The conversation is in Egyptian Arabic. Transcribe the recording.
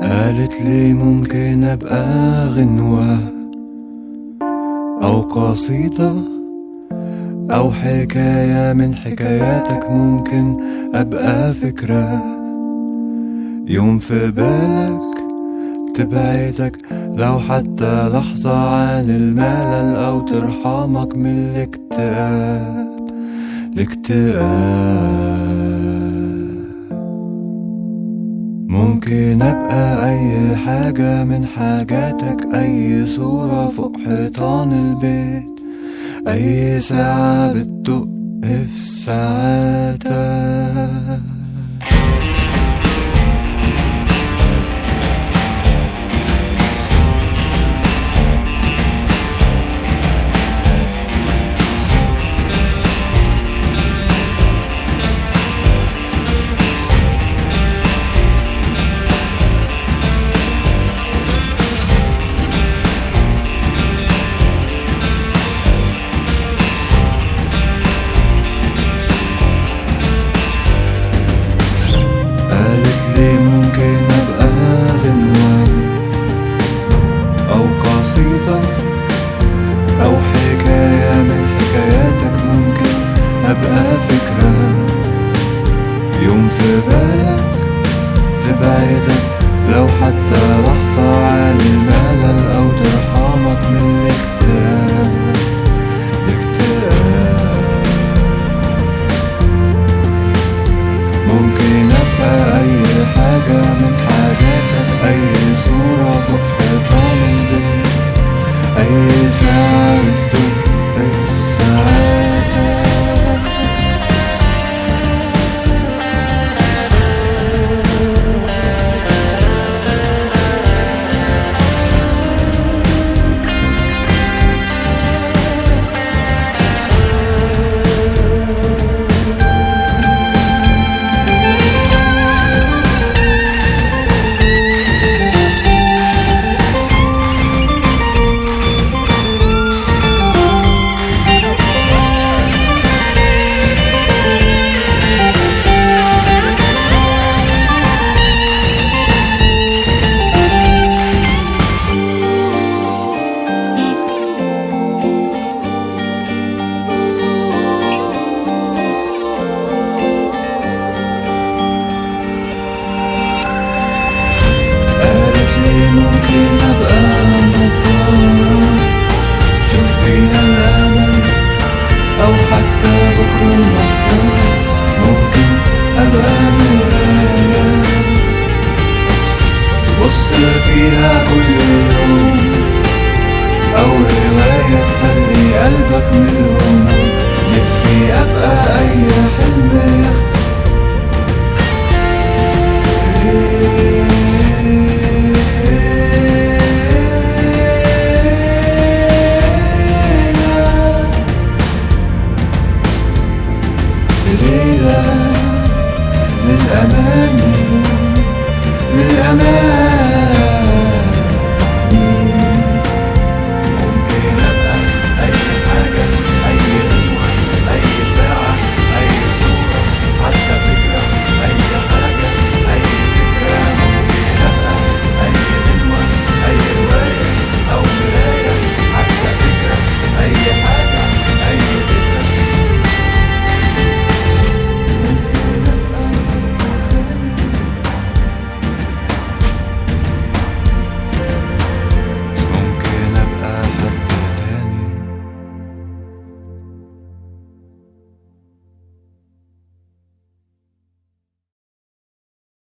قالت لي ممكن أبقى غنوة أو قصيدة أو حكاية من حكاياتك ممكن أبقى فكرة يوم في بالك تبعدك لو حتى لحظة عن الملل أو ترحمك من الاكتئاب الاكتئاب ممكن أبقى أي حاجة من حاجاتك أي صورة فوق حيطان البيت أي ساعة بتدق في ساعاتك قالت لي ممكن أبقى غنوة أو قصيدة أو حكاية من حكاياتك ممكن أبقى فكرة يوم في بالك تبعدك لو حتى لحظة عن الملل أو ترحمك من الاكتئاب الاكتئاب ممكن أبقى أي حاجة من حاجاتك أي صورة فوق حيطان البيت أي ساعة تدق في ساعاتك قالت لي ممكن أبقى نظارة شوف بيها الأمل أو حتى بكرة المحتمل ممكن أبقى مراية تبص فيها كل يوم أو رواية تخلي قلبك من الهموم نفسي أبقى أي حلم يخطف ليلة للأماني للأماني